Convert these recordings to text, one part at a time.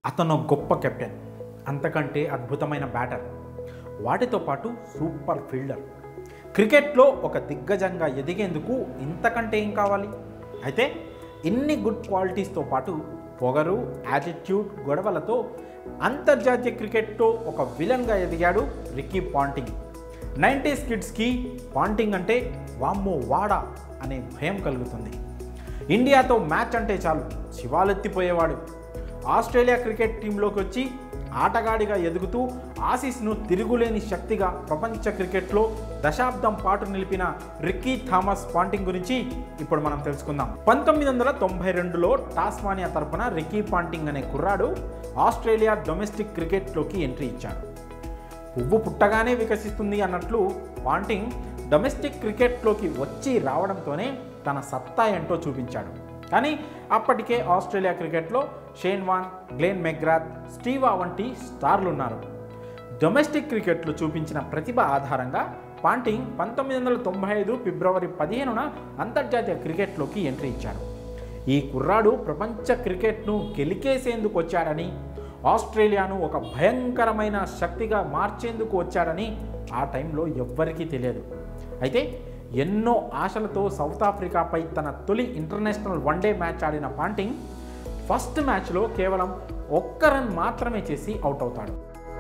అతను గొప్ప కెప్టెన్ అంతకంటే అద్భుతమైన బ్యాటర్ వాటితో పాటు సూపర్ ఫీల్డర్ క్రికెట్లో ఒక దిగ్గజంగా ఎదిగేందుకు ఇంతకంటే ఏం కావాలి అయితే ఇన్ని గుడ్ క్వాలిటీస్తో పాటు పొగరు యాటిట్యూడ్ గొడవలతో అంతర్జాతీయ క్రికెట్లో ఒక విలన్గా ఎదిగాడు రిక్కీ పాంటింగ్ నైంటీస్ కిడ్స్కి పాంటింగ్ అంటే వామ్మో వాడా అనే భయం కలుగుతుంది ఇండియాతో మ్యాచ్ అంటే చాలు శివాలెత్తిపోయేవాడు ఆస్ట్రేలియా క్రికెట్ టీంలోకి వచ్చి ఆటగాడిగా ఎదుగుతూ ఆసీస్ను తిరుగులేని శక్తిగా ప్రపంచ క్రికెట్లో దశాబ్దం పాటు నిలిపిన రిక్కీ థామస్ పాంటింగ్ గురించి ఇప్పుడు మనం తెలుసుకుందాం పంతొమ్మిది వందల తొంభై రెండులో టాస్మానియా తరపున రిక్కీ పాంటింగ్ అనే కుర్రాడు ఆస్ట్రేలియా డొమెస్టిక్ క్రికెట్లోకి ఎంట్రీ ఇచ్చాడు పువ్వు పుట్టగానే వికసిస్తుంది అన్నట్లు పాంటింగ్ డొమెస్టిక్ క్రికెట్లోకి వచ్చి రావడంతోనే తన సత్తా ఏంటో చూపించాడు కానీ అప్పటికే ఆస్ట్రేలియా క్రికెట్లో Shane Warne Glenn McGrath Steve Waugh వంటి స్టార్లు ఉన్నారు డొమెస్టిక్ క్రికెట్లో చూపించిన ప్రతిభ ఆధారంగా పాంటింగ్ పంతొమ్మిది వందల తొంభై ఐదు ఫిబ్రవరి పదిహేనున అంతర్జాతీయ క్రికెట్లోకి ఎంట్రీ ఇచ్చాడు ఈ కుర్రాడు ప్రపంచ క్రికెట్ను గెలికేసేందుకు వచ్చాడని ఆస్ట్రేలియాను ఒక భయంకరమైన శక్తిగా మార్చేందుకు వచ్చాడని ఆ టైంలో ఎవ్వరికీ తెలియదు అయితే ఎన్నో ఆశలతో సౌత్ ఆఫ్రికాపై తన తొలి ఇంటర్నేషనల్ వన్డే మ్యాచ్ ఆడిన పాంటింగ్ ఫస్ట్ మ్యాచ్లో కేవలం ఒక్క రన్ మాత్రమే చేసి అవుట్ అవుతాడు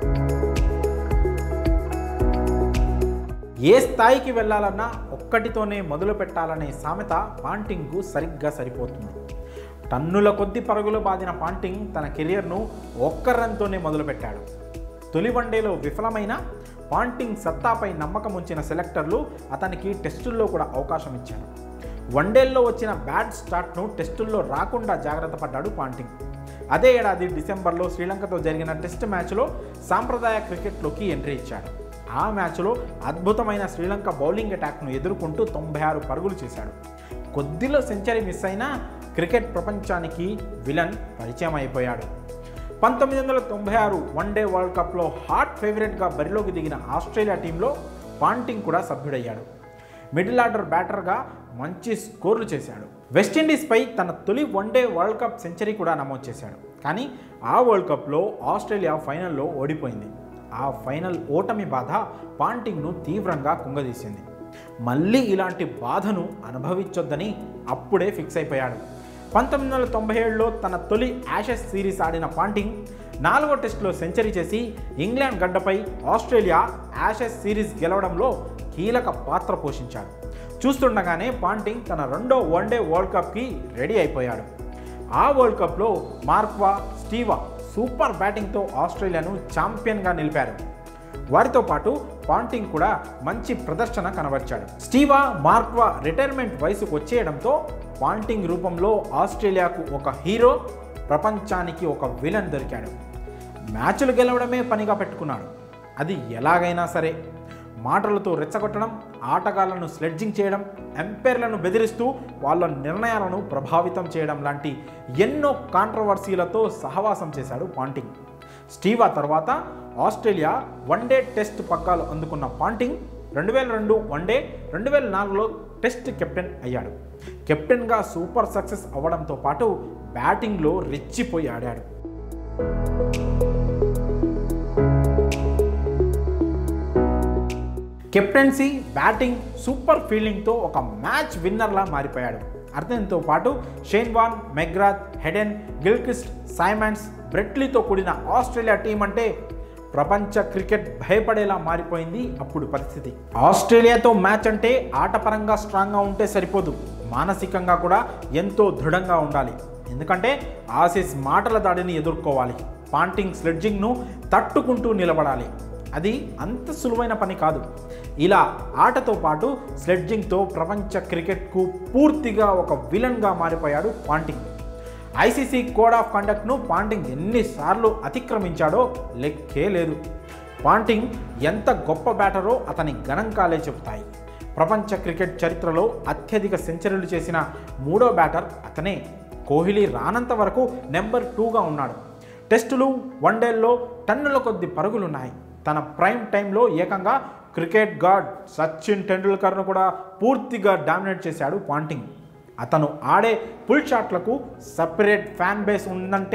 ఏ స్థాయికి వెళ్ళాలన్నా ఒక్కటితోనే మొదలు పెట్టాలనే సామెత పాంటింగ్కు సరిగ్గా సరిపోతుంది టన్నుల కొద్ది పరుగులు బాదిన పాంటింగ్ తన కెరియర్ను ఒక్క రన్తోనే మొదలుపెట్టాడు తొలి వన్డేలో విఫలమైన పాంటింగ్ సత్తాపై నమ్మకం ఉంచిన సెలెక్టర్లు అతనికి టెస్టుల్లో కూడా అవకాశం ఇచ్చారు వన్డేల్లో వచ్చిన బ్యాడ్ స్టార్ట్ను టెస్టుల్లో రాకుండా జాగ్రత్త పడ్డాడు పాంటింగ్ అదే ఏడాది డిసెంబర్లో శ్రీలంకతో జరిగిన టెస్ట్ మ్యాచ్లో సాంప్రదాయ క్రికెట్లోకి ఎంట్రీ ఇచ్చాడు ఆ మ్యాచ్లో అద్భుతమైన శ్రీలంక బౌలింగ్ అటాక్ను ఎదుర్కొంటూ తొంభై ఆరు పరుగులు చేశాడు కొద్దిలో సెంచరీ మిస్ అయినా క్రికెట్ ప్రపంచానికి విలన్ పరిచయం అయిపోయాడు పంతొమ్మిది వందల తొంభై ఆరు వన్డే వరల్డ్ కప్లో హాట్ ఫేవరెట్గా బరిలోకి దిగిన ఆస్ట్రేలియా టీంలో పాంటింగ్ కూడా సభ్యుడయ్యాడు మిడిల్ ఆర్డర్ బ్యాటర్గా మంచి స్కోర్లు చేశాడు వెస్టిండీస్పై తన తొలి వన్డే వరల్డ్ కప్ సెంచరీ కూడా నమోదు చేశాడు కానీ ఆ వరల్డ్ కప్లో ఆస్ట్రేలియా ఫైనల్లో ఓడిపోయింది ఆ ఫైనల్ ఓటమి బాధ పాంటింగ్ను తీవ్రంగా కుంగదీసింది మళ్ళీ ఇలాంటి బాధను అనుభవించొద్దని అప్పుడే ఫిక్స్ అయిపోయాడు పంతొమ్మిది వందల తొంభై ఏడులో తన తొలి యాషెస్ సిరీస్ ఆడిన పాంటింగ్ నాలుగో టెస్టులో సెంచరీ చేసి ఇంగ్లాండ్ గడ్డపై ఆస్ట్రేలియా యాషెస్ సిరీస్ గెలవడంలో కీలక పాత్ర పోషించాడు చూస్తుండగానే పాంటింగ్ తన రెండో వన్డే వరల్డ్ కప్కి రెడీ అయిపోయాడు ఆ వరల్డ్ కప్లో మార్క్వా స్టీవా సూపర్ బ్యాటింగ్తో ఆస్ట్రేలియాను ఛాంపియన్గా నిలిపారు వారితో పాటు పాంటింగ్ కూడా మంచి ప్రదర్శన కనబర్చాడు స్టీవా మార్క్వా రిటైర్మెంట్ వయసుకు వచ్చేయడంతో పాంటింగ్ రూపంలో ఆస్ట్రేలియాకు ఒక హీరో ప్రపంచానికి ఒక విలన్ దొరికాడు మ్యాచ్లు గెలవడమే పనిగా పెట్టుకున్నాడు అది ఎలాగైనా సరే మాటలతో రెచ్చగొట్టడం ఆటగాళ్లను స్లెడ్జింగ్ చేయడం ఎంపైర్లను బెదిరిస్తూ వాళ్ళ నిర్ణయాలను ప్రభావితం చేయడం లాంటి ఎన్నో కాంట్రవర్సీలతో సహవాసం చేశాడు పాంటింగ్ స్టీవా తర్వాత ఆస్ట్రేలియా వన్డే టెస్ట్ పగ్గాలు అందుకున్న పాంటింగ్ రెండు వేల రెండు వన్డే రెండు వేల నాలుగులో టెస్ట్ కెప్టెన్ అయ్యాడు కెప్టెన్గా సూపర్ సక్సెస్ అవ్వడంతో పాటు బ్యాటింగ్లో రెచ్చిపోయి ఆడాడు కెప్టెన్సీ బ్యాటింగ్ సూపర్ ఫీల్డింగ్తో ఒక మ్యాచ్ విన్నర్లా మారిపోయాడు అర్థంతో పాటు Shane Warne McGrath Hayden Gilchrist Symonds బ్రెట్లీతో కూడిన ఆస్ట్రేలియా టీం అంటే ప్రపంచ క్రికెట్ భయపడేలా మారిపోయింది అప్పుడు పరిస్థితి ఆస్ట్రేలియాతో మ్యాచ్ అంటే ఆటపరంగా స్ట్రాంగ్గా ఉంటే సరిపోదు మానసికంగా కూడా ఎంతో దృఢంగా ఉండాలి ఎందుకంటే ఆసీస్ మాటల దాడిని ఎదుర్కోవాలి పాంటింగ్ స్లెడ్జింగ్ను తట్టుకుంటూ నిలబడాలి అది అంత సులువైన పని కాదు ఇలా ఆటతో పాటు స్లెడ్జింగ్తో ప్రపంచ క్రికెట్కు పూర్తిగా ఒక విలన్గా మారిపోయాడు పాంటింగ్ ఐసీసీ కోడ్ ఆఫ్ కండక్ట్ను పాంటింగ్ ఎన్నిసార్లు అతిక్రమించాడో లెక్కే లేదు పాంటింగ్ ఎంత గొప్ప బ్యాటరో అతని గణాంకాలే చెబుతాయి ప్రపంచ క్రికెట్ చరిత్రలో అత్యధిక సెంచరీలు చేసిన మూడో బ్యాటర్ అతనే కోహ్లీ రానంత వరకు నెంబర్ టూగా ఉన్నాడు టెస్టులు వన్డేల్లో టన్నుల కొద్ది పరుగులున్నాయి తన ప్రైమ్ టైంలో ఏకంగా క్రికెట్ గాడ్ సచిన్ టెండూల్కర్ను కూడా పూర్తిగా డామినేట్ చేశాడు పాంటింగ్ అతను ఆడే పుల్ షాట్లకు సపరేట్ ఫ్యాన్ బేస్ ఉందంటే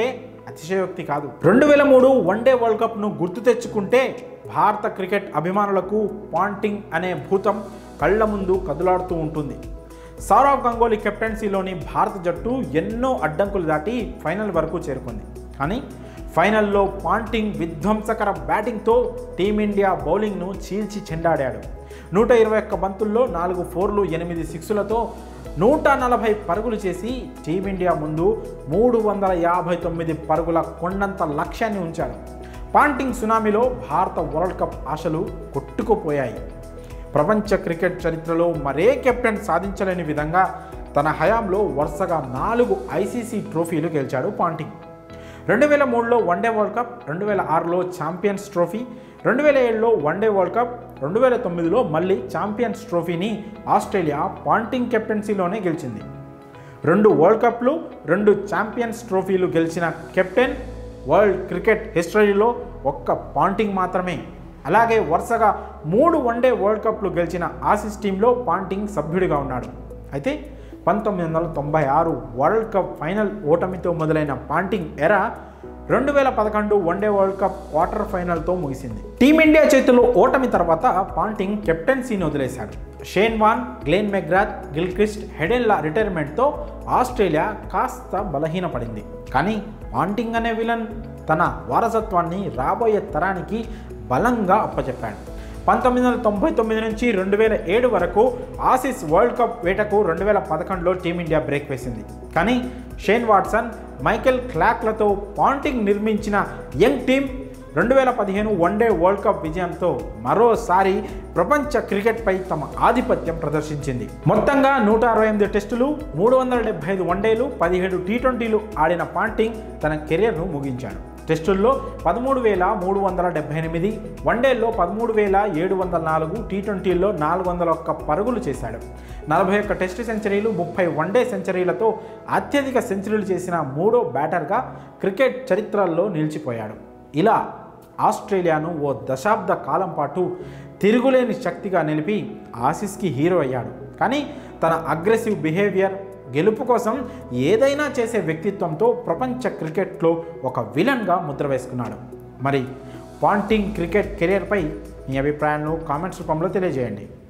అతిశయోక్తి కాదు రెండు వేల మూడు వన్డే వరల్డ్ కప్ను గుర్తు తెచ్చుకుంటే భారత క్రికెట్ అభిమానులకు పాంటింగ్ అనే భూతం కళ్ళ ముందు కదులాడుతూ ఉంటుంది సౌరవ్ గంగోలీ కెప్టెన్సీలోని భారత జట్టు ఎన్నో అడ్డంకులు దాటి ఫైనల్ వరకు చేరుకుంది కానీ ఫైనల్లో పాంటింగ్ విధ్వంసకర బ్యాటింగ్తో టీమిండియా బౌలింగ్ను చీల్చి చెండాడాడు నూట ఇరవై ఒక్క బంతుల్లో నాలుగు ఫోర్లు ఎనిమిది సిక్సులతో నూట నలభై పరుగులు చేసి టీమిండియా ముందు మూడు వందల యాభై తొమ్మిది పరుగుల కొండంత లక్ష్యాన్ని ఉంచాడు పాంటింగ్ సునామీలో భారత వరల్డ్ కప్ ఆశలు కొట్టుకుపోయాయి ప్రపంచ క్రికెట్ చరిత్రలో మరే కెప్టెన్ సాధించలేని విధంగా తన హయాంలో వరుసగా నాలుగు ఐసీసీ ట్రోఫీలు గెలిచాడు పాంటింగ్ రెండు వేల మూడులో వన్డే వరల్డ్ కప్ రెండు వేల ఆరులో ఛాంపియన్స్ ట్రోఫీ రెండు వేల ఏడులో వన్డే వరల్డ్ కప్ రెండు వేల తొమ్మిదిలో మళ్ళీ ఛాంపియన్స్ ట్రోఫీని ఆస్ట్రేలియా పాంటింగ్ కెప్టెన్సీలోనే గెలిచింది రెండు వరల్డ్ కప్లు రెండు ఛాంపియన్స్ ట్రోఫీలు గెలిచిన కెప్టెన్ వరల్డ్ క్రికెట్ హిస్టరీలో ఒక్క పాంటింగ్ మాత్రమే అలాగే వరుసగా మూడు వన్డే వరల్డ్ కప్లు గెలిచిన ఆసిస్ టీంలో పాంటింగ్ సభ్యుడిగా ఉన్నాడు అయితే పంతొమ్మిది వందల తొంభై ఆరు వరల్డ్ కప్ ఫైనల్ ఓటమితో మొదలైన పాంటింగ్ ఎరా రెండు వేల పదకొండు వన్డే వరల్డ్ కప్ క్వార్టర్ ఫైనల్తో ముగిసింది టీమిండియా చేతిలో ఓటమి తర్వాత పాంటింగ్ కెప్టెన్సీని వదిలేశాడు Shane Warne Glenn McGrath Gilchrist హెడెన్ల రిటైర్మెంట్తో ఆస్ట్రేలియా కాస్త బలహీనపడింది కానీ పాంటింగ్ అనే విలన్ తన వారసత్వాన్ని రాబోయే తరానికి బలంగా అప్పచెప్పాడు పంతొమ్మిది వందల తొంభై తొమ్మిది నుంచి రెండు వేల ఏడు వరకు ఆసిస్ వరల్డ్ కప్ వేటకు రెండు వేల పదకొండులో టీమిండియా బ్రేక్ వేసింది కానీ షేన్ వాట్సన్ మైకెల్ క్లాక్లతో పాంటింగ్ నిర్మించిన యంగ్ టీం రెండు వేల పదిహేను వన్డే వరల్డ్ కప్ విజయంతో మరోసారి ప్రపంచ క్రికెట్పై తమ ఆధిపత్యం ప్రదర్శించింది మొత్తంగా నూట అరవై ఎనిమిది టెస్టులు మూడు వందల డెబ్బై ఐదు వన్డేలు పదిహేడు టీ ట్వంటీలు ఆడిన పాంటింగ్ తన కెరియర్ను ముగించాడు టెస్టుల్లో పదమూడు వేల మూడు వందల డెబ్బై ఎనిమిది వన్డేల్లో పదమూడు వేల ఏడు వందల నాలుగు టీ ట్వంటీల్లో నాలుగు వందల ఒక్క పరుగులు చేశాడు నలభై ఒక్క టెస్ట్ సెంచరీలు ముప్పై వన్డే సెంచరీలతో అత్యధిక సెంచరీలు చేసిన మూడో బ్యాటర్గా క్రికెట్ చరిత్రల్లో నిలిచిపోయాడు ఇలా ఆస్ట్రేలియాను ఓ దశాబ్ద కాలం పాటు తిరుగులేని శక్తిగా నిలిపి ఆసిస్కి హీరో అయ్యాడు కానీ తన అగ్రెసివ్ బిహేవియర్ గెలుపు కోసం ఏదైనా చేసే వ్యక్తిత్వంతో ప్రపంచ క్రికెట్లో ఒక విలన్గా ముద్ర వేసుకున్నాడు మరి పాంటింగ్ క్రికెట్ కెరియర్పై మీ అభిప్రాయాలను కామెంట్స్ రూపంలో తెలియజేయండి